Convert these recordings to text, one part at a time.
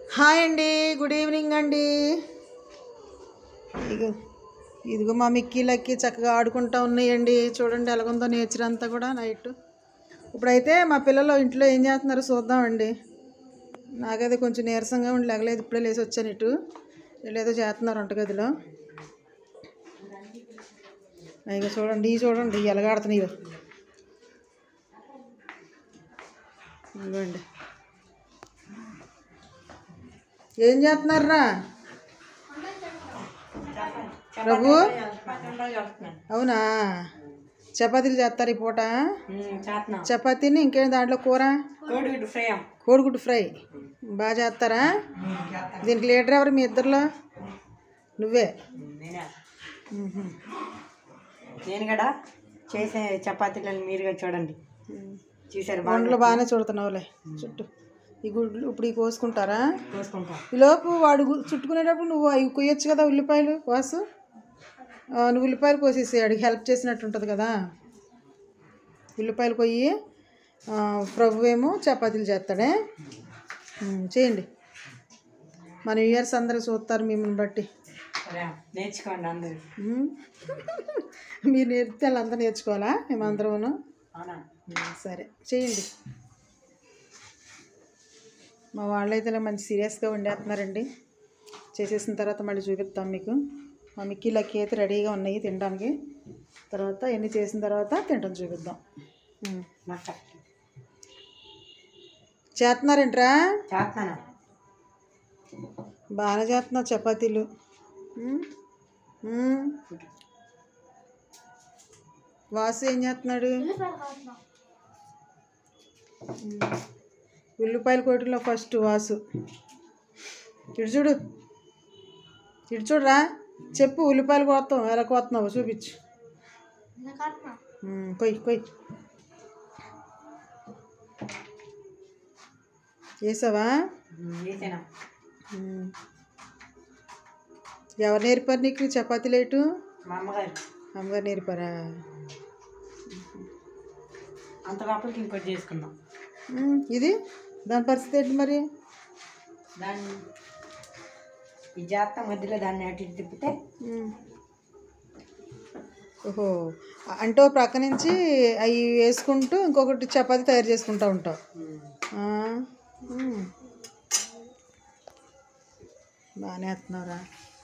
Hi అండి good evening అండి ఇదిగో ఇదిగో మా మిక్కీ లక్కి చక్కగా ఆడుకుంటా ఉన్నాయండి చూడండి ఎలాగుందో నేచర్ అంతా కూడా నైట్ ఇప్పుడైతే మా పిల్లలు ఇంట్లో ఏం చేస్తున్నారో చూద్దామండి నాకైతే కొంచెం నీరసంగా ఉండి లేగలేదు ఇప్పుడే లేచి వచ్చాను ఇటు వీళ్ళేదో చేస్తున్నారు వంటగదిలో ఇక చూడండి ఇవి చూడండి ఎలాగాడుతున్నాయో ఇదిగోండి ఏం చేస్తున్నారా ప్రభు అవునా చపాతీలు చేస్తారు ఈ పూట చేస్తున్నాం చపాతీని ఇంకేం దాంట్లో కూర కోడిగుడ్డు ఫ్రై కోడిగుడ్డు ఫ్రై బాగా చేస్తారా దీనికి లీడర్ ఎవరు మీ ఇద్దరిలో నువ్వే నేనే మ్హూ. నేను కూడా చేసే చపాతీలను మీరుగా చూడండి చూసారు బాగా వంటలు బాగానే చూడుతున్నావులే చుట్టూ ఈ గుడ్లు ఇప్పుడు ఈ కోసుకుంటారా చూసుకుంటా ఈ లోపు వాడు గు- చుట్టుకునేటప్పుడు నువ్వు అవి కొయ్యొచ్చు కదా ఉల్లిపాయలు వాసు ఆ, నువ్వు ఉల్లిపాయలు కోసేసి అడిగి హెల్ప్ చేసినట్టు ఉంటుంది కదా ఉల్లిపాయలు కొయ్యి ఆ, ప్రభు ఏమో చపాతీలు చేస్తాడే ఉమ్, చేయండి మన ఇయర్స్ అందరూ చూస్తారు మిమ్మల్ని బట్టి సరే నేర్చుకోండి అందరూ ఉమ్. మీరు నేర్పితే వాళ్ళందరూ నేర్చుకోవాలా మేమందరూ అవునా సరే చేయండి మా వాళ్ళైతే ఇలా మంచి సీరియస్గా వండేస్తున్నారండి చేసేసిన తర్వాత మళ్ళీ చూపిస్తాం మీకు మా మిక్కీ లక్కీ అయితే రెడీగా ఉన్నాయి తినడానికి తర్వాత ఎన్ని చేసిన తర్వాత తినడం చూపిద్దాం ఉమ్. మట్ట చేస్తున్నారేంట్రా చేస్తున్నాను బాగానే చేస్తున్నావు చపాతీలు ఉమ్. ఉమ్. వాసు ఏం చేస్తున్నాడు ఉమ్. ఉల్లిపాయల కోటిలో ఫస్ట్ వాసు ఇటు చూడు ఇటు చూడరా చెప్పు ఉల్లిపాయలు కోస్తాం ఎలా కోస్తున్నావు చూపించు ఉమ్, కొయ్ కొయ్ వేసావా వేసాను ఉమ్. ఎవరు నేర్పారు నీకు చపాతీ లేటు మా అమ్మగారు అమ్మగారు నేర్పారా అంత లోపలికి ఇంకోటి చేసుకుందాం ఉమ్, ఇది దాని పరిస్థితి ఏంటి మరి దాన్ని ఈ జాత మధ్యలో దాన్ని అటు ఇటు తిప్పితే ఉమ్. ఓహో అంటే ఓ ప్రక్క నుంచి అవి వేసుకుంటూ ఇంకొకటి చపాతీ తయారు చేసుకుంటూ ఉంటావు ఆ, ఉమ్. బాగానే వేస్తున్నావురా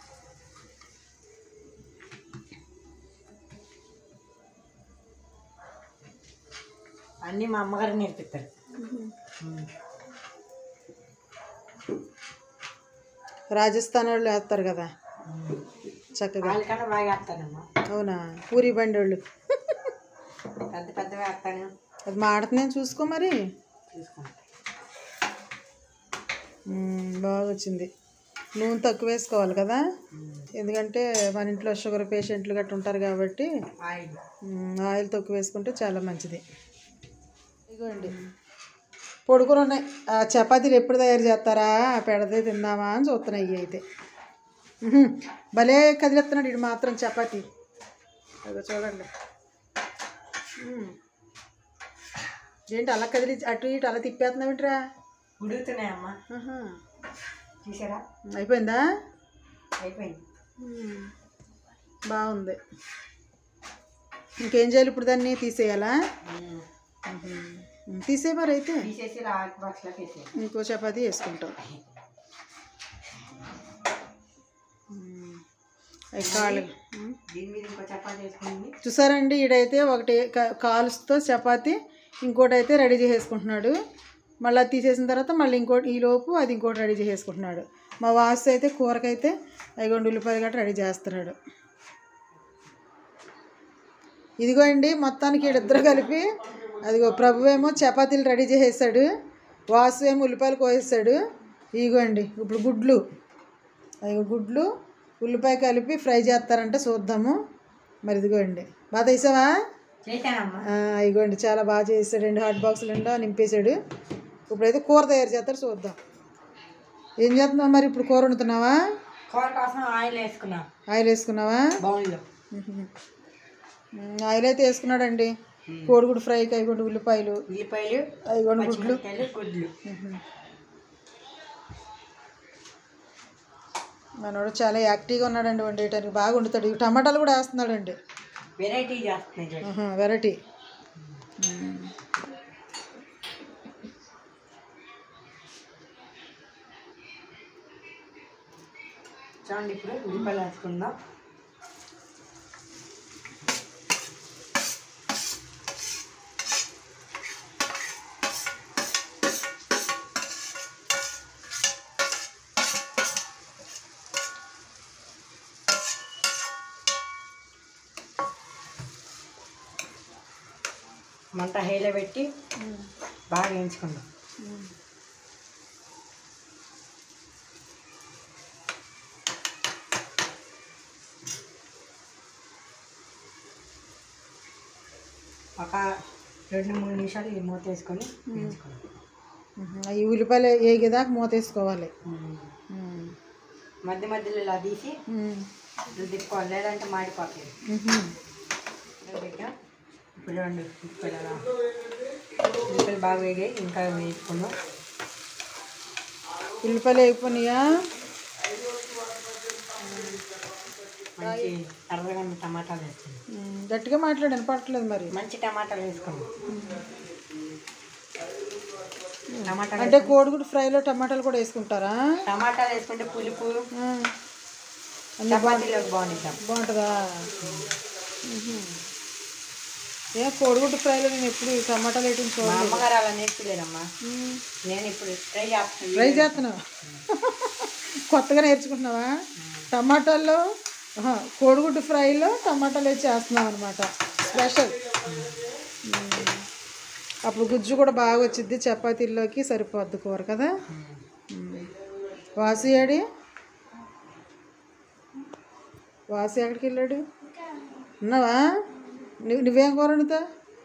అన్నీ మా అమ్మగారు నేర్పిస్తారు రాజస్థాన్ వాళ్ళు వేస్తారు కదా చక్కగా వాళ్ళకన్నా బాగా వేస్తానమ్మా అవునా పూరి బండి వాళ్ళు పెద్ద పెద్ద వేస్తాను అది మాడుతుందేం చూసుకో మరి చూసుకుంటా మ్మ్, బాగా వచ్చింది నూనె తక్కువ వేసుకోవాలి కదా ఎందుకంటే మన ఇంట్లో షుగర్ పేషెంట్లు గట్రా ఉంటారు కాబట్టి ఆయిల్ మ్మ్, ఆయిల్ తక్కువ వేసుకుంటే చాలా మంచిది ఇదిగోండి పొడుకులు ఉన్నాయి ఆ చపాతీలు ఎప్పుడు తయారు చేస్తారా పెడదే తిందామా అని చూస్తున్నాయి ఇవి అయితే మ్హూ. భలే కదిలేస్తున్నాడు ఇటు మాత్రం చపాతీ అదో చూడండి మ్మ్. ఏంటి అలా కదిలి అటు ఇటు అలా తిప్పేస్తున్నావు ఏంట్రా ఉడుకుతున్నాయమ్మా ఆహా. చూసారా అయిపోయిందా అయిపోయింది మ్మ్. బాగుంది ఇంకేం చేయాలి ఇప్పుడు దాన్ని తీసేయాలా మ్మ్. తీసే మరి అయితే తీసేసి ఆకు బాక్స్లోకి వేసేయాలి ఇంకో చపాతీ వేసుకుంటాం మ్మ్. అవి కాళ్ళు మ్మ్. దీని మీద ఇంకో చపాతీ వేసుకుంది చూసారండి ఈడైతే ఒకటి క- కాల్స్తో చపాతీ ఇంకోటి అయితే రెడీ చేసేసుకుంటున్నాడు మళ్ళీ అది తీసేసిన తర్వాత మళ్ళీ ఇంకోటి ఈ లోపు అది ఇంకోటి రెడీ చేసేసుకుంటున్నాడు మా వాసు అయితే కూరకైతే ఐగొండు ఉల్లిపాయలు గట్రా రెడీ చేస్తున్నాడు ఇదిగో అండి మొత్తానికి వీళ్ళిద్దరు కలిపి అదిగో ప్రభు ఏమో చపాతీలు రెడీ చేసేసాడు వాసు ఏమో ఉల్లిపాయలు కోసేసాడు ఇదిగో అండి ఇప్పుడు గుడ్లు అదిగో గుడ్లు ఉల్లిపాయ కలిపి ఫ్రై చేస్తారంటే చూద్దాము మరి ఇదిగో అండి బాగా తీసావా చేశానమ్మా ఆ, ఇదిగోండి చాలా బాగా చేసాడండి హాట్ బాక్స్ నిండా నింపేశాడు ఇప్పుడైతే కూర తయారు చేస్తారు చూద్దాం ఏం చేస్తున్నావు మరి ఇప్పుడు కూర వండుతున్నావా కూర కోసం ఆయిల్ వేసుకున్నాం ఆయిల్ వేసుకున్నావా బౌల్లో ఉమ్, ఆయిల్ అయితే వేసుకున్నాడండి కోడిగుడు ఫ్రైకి అయిగోండి ఉల్లిపాయలు ఉల్లిపాయలు అయిగోండి గుడ్లు పచ్చిమిరపకాయలు గుడ్లు మనోడు చాలా యాక్టివ్గా ఉన్నాడండి వండేయటానికి బాగా వండుతాడు ఇవి టమాటాలు కూడా వేస్తున్నాడండి వెరైటీ చేస్తున్నాయి చూడండి వెరైటీ చూడండి ఇప్పుడు ఉల్లిపాయలు వేసుకుందాం మంట హైలో పెట్టి బాగా వేయించుకుందాం ఒక రెండు మూడు నిమిషాలు ఈ మూత వేసుకొని వేయించుకుందాం ఈ ఉల్లిపాయలు ఏగేదాకా మూత వేసుకోవాలి ఉమ్. మధ్య మధ్యలో ఇలా తీసి ఉమ్. ఇట్లా తిప్పుకోవాలి లేదంటే మాడిపోతుంది ఉహు. ఇలా పెట్టాం ఇప్పుడు రెండు ఉల్లిపాయలు అలా ఉల్లిపాయలు బాగా వేగాయి ఇంకా వేసుకుందాం ఉల్లిపాయలు వేగిపోయినాయా మంచి ఎర్రగా ఉన్న టమాటాలు వేసుకుందాం ఉమ్. గట్టిగా మాట్లాడు వినపడట్లేదు మరి మంచి టమాటాలు వేసుకుందాం టమాటాలు అంటే కోడిగుడ్డు ఫ్రైలో టమాటాలు కూడా వేసుకుంటారా టమాటాలు వేసుకుంటే పులుపు ఆ. అన్ని చపాతీలోకి బాగుంటాం బాగుంటుందా ఉహు. ఏ కోడిగుడ్డు ఫ్రైలో నేను ఎప్పుడు ఈ టమాటాలు వేయటం మా చూడలేదు అమ్మగారు అలా నేర్చుకోలేదమ్మా ఉమ్. నేను ఇప్పుడు ట్రై చేస్తాను ఫ్రై చేస్తున్నావా కొత్తగా నేర్చుకుంటున్నావా టమాటాల్లో ఆహా, కోడిగుడ్డు ఫ్రైలో టమాటాలు వేసి చేస్తున్నావు అనమాట స్పెషల్ అప్పుడు గుజ్జు కూడా బాగా వచ్చింది చపాతీల్లోకి సరిపోద్ది కూర కదా ఉమ్. వాసు ఏడి వాసు ఎక్కడికి వెళ్ళాడు ఉన్నావా నువ్వు నువ్వేం కూర వండుతా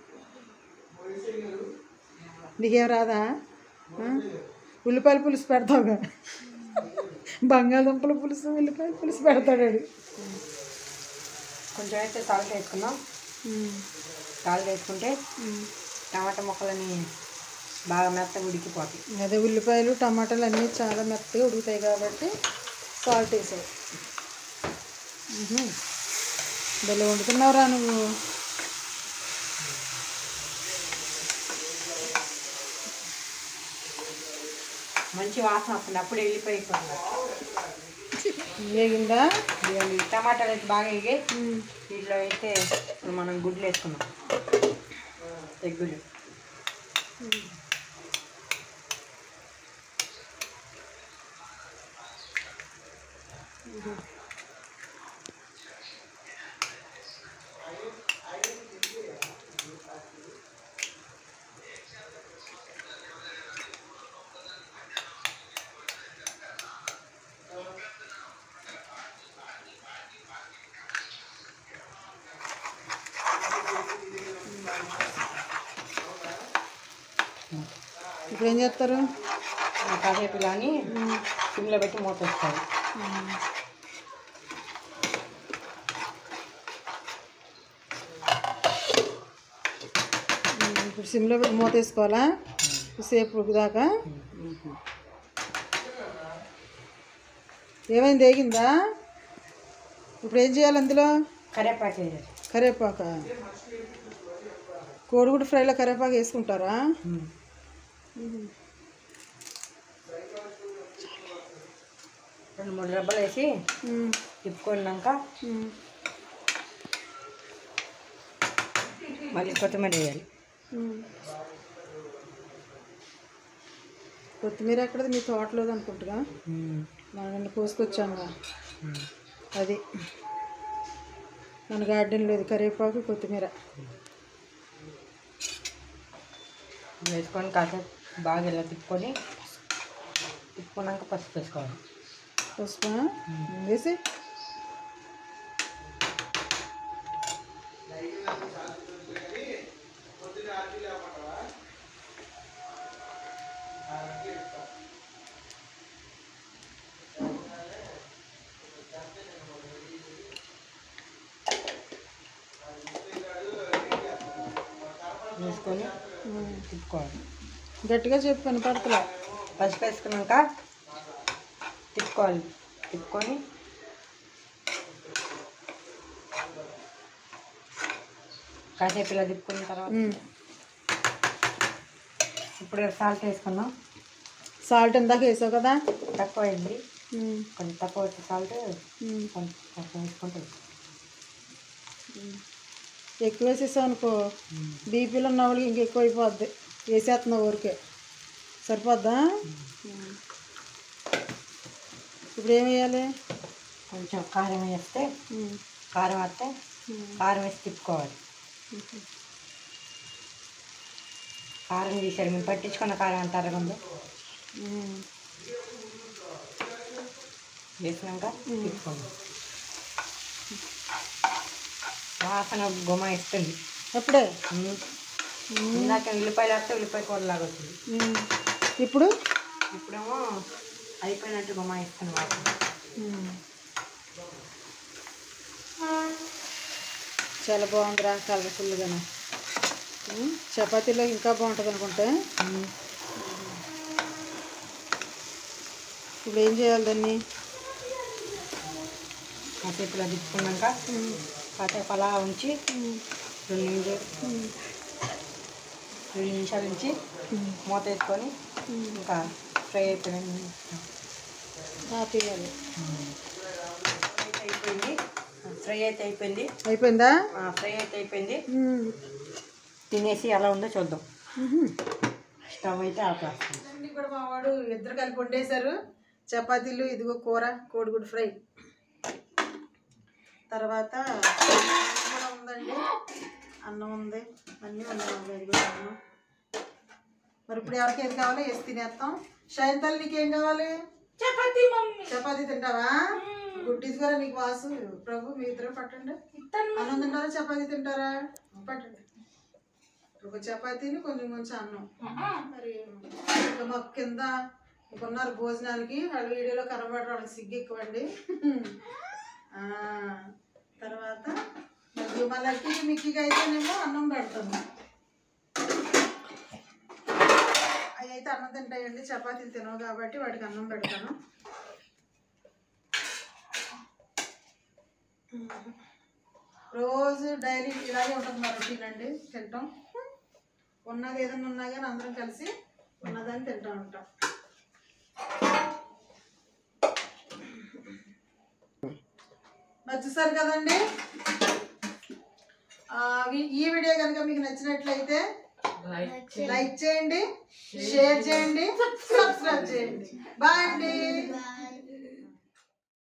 నీకేం రాదా ఆ? ఉల్లిపాయల పులుసు పెడతావుగా బంగాళదుంపల పులుసు ఉల్లిపాయల పులుసు పెడతాడు వాడు. కొంచెం అయితే సాల్ట్ వేసుకుందాం సాల్ట్ వేసుకుంటే టమాటా ముక్కలని బాగా మెత్తగా ఉడికిపోతాయి అదే ఉల్లిపాయలు టమాటాలు అన్నీ చాలా మెత్తగా ఉడుకుతాయి కాబట్టి సాల్ట్ వేసావు ఉహుం. భలే వండుతున్నావురా నువ్వు మంచి వాసన వస్తుంది అప్పుడు వెళ్ళిపోయిపోతుంది వేగిందా ఇదిగోండి, ఈ టమాటాలు అయితే బాగా వేగి వీటిలో అయితే ఇప్పుడు మనం గుడ్లు వేసుకున్నాం ఎగ్గులు ఇప్పుడు ఏం చేస్తారు కాసేపు కానీ సిమ్లో పెట్టి మూత వేస్తారు ఉమ్, ఇప్పుడు సిమ్లో పెట్టి మూత వేసుకోవాలా సేపు ఉడికిదాకా ఏమైంది వేగిందా ఇప్పుడు ఏం చేయాలి అందులో కరేపాకు వేయాలి కరివేపాక కోడిగుడ్డు ఫ్రైలో కరివేపాకు వేసుకుంటారా రెండు మూడు రబ్బలు వేసి ఉమ్, తిప్పుకున్నాక ఉమ్. మళ్ళీ కొత్తిమీర వేయాలి ఉమ్. కొత్తిమీర ఎక్కడది మీ తోటలోది అనుకుంటుగా మనం కోసుకొచ్చాముగా అది మన గార్డెన్ లేదు కరివేపాకు కొత్తిమీర వేసుకొని కాసేపు బాగా ఇలా తిప్పుకొని తిప్పుకున్నాక పసుపు వేసుకోవాలి పసుపు వేసి వేసుకొని ఉమ్. తిప్పుకోవాలి గట్టిగా చెప్పు వినపడతలే పసుపు వేసుకున్నాక తిప్పుకోవాలి తిప్పుకొని కాసేపు ఇలా తిప్పుకున్న తర్వాత ఉమ్. ఇప్పుడు సాల్ట్ వేసుకుందాం సాల్ట్ ఇందాక వేసావు కదా తక్కువ అయింది ఉమ్. కొంచెం తక్కువ వచ్చే సాల్ట్ ఉమ్. కొంచెం తక్కువ వేసుకుంటే ఎక్కువ వేసేసావు అనుకో బీపీలో ఉన్న వాళ్ళకి ఇంక ఎక్కువ అయిపోద్ది వేసేస్తున్నావు ఊరికే సరిపోద్దా ఉమ్. ఇప్పుడు ఏం వేయాలి కొంచెం కారం వేస్తే ఉమ్. కారం వేస్తే ఉమ్. కారం వేసి తిప్పుకోవాలి కారం తీసారు మేము పట్టించుకున్న కారం అంటారు ముందు ఉమ్. వేసినాక తిప్పుకోండి వాసన గుమ ఇస్తుంది అప్పుడే ఉమ్. ఇందాక ఉల్లిపాయలు వేస్తే ఉల్లిపాయ కూర లాగా వచ్చింది ఉమ్. ఇప్పుడు ఇప్పుడేమో అయిపోయినట్టు గుమ ఇస్తుంది వాసన ఉమ్. చాలా బాగుందిరా కలర్ఫుల్గానే ఉమ్. చపాతీలో ఇంకా బాగుంటుంది అనుకుంటే ఉమ్. ఇప్పుడు ఏం చేయాలి దాన్ని కాసేపు ఇలా తిప్పుకున్నాక కాసేపు అలా ఉంచి రెండు నిమిషాలు రెండు నిమిషాలు ఉంచి మూత వేసుకొని ఇంకా ఫ్రై అయిపోయింది ఆపేయాలి అయితే అయిపోయింది ఫ్రై అయితే అయిపోయింది అయిపోయిందా ఆ, ఫ్రై అయితే అయిపోయింది ఉమ్. తినేసి ఎలా ఉందో చూద్దాం ఉహు. స్టవ్ అయితే ఆపేస్తాం అన్నీ కూడా మా వాడు ఇద్దరు కలిపి వండేశారు చపాతీలు ఇదిగో కూర కోడిగుడ్డు ఫ్రై తర్వాత అన్నం కూడా ఉందండి అన్నం ఉంది అన్నీ ఉన్నాయి మా ఇదిగో అన్నం మరి ఇప్పుడు ఎవరికి ఏది కావాలో వేసి తినేస్తాం శయంతల్ నీకేం కావాలి చపాతీ చపాతీ తింటావా గుడ్డి కూడా నీకు వాసు ప్రభు మీ ఇద్దరు పట్టండి అన్నం తింటారా చపాతీ తింటారా పట్టండి ఒక చపాతీని కొంచెం కొంచెం అన్నం మరి ఇంకా మాకు కింద కొన్నారు భోజనానికి వాళ్ళ వీడియోలో కనబడరు వాళ్ళకి సిగ్గు ఎక్కువండి ఆ, తర్వాత మరి మా లక్కీకి మిక్కీకి అయితేనేమో అన్నం పెడతాము అవి అయితే అన్నం తింటాయండి చపాతీలు తినవు కాబట్టి వాటికి అన్నం పెడతాను రోజు డైలీ ఇలాగే ఉంటుంది మా రొటీన్ అండి తింటాం ఉన్నది ఏదైనా ఉన్నా కానీ అందరం కలిసి ఉన్నదాన్ని తింటూ ఉంటాం మరి చూసారు కదండి ఆ, ఈ- ఈ వీడియో కనుక మీకు నచ్చినట్లయితే లైక్ చేయండి షేర్ చేయండి సబ్స్క్రైబ్ చేయండి బాయ్ అండి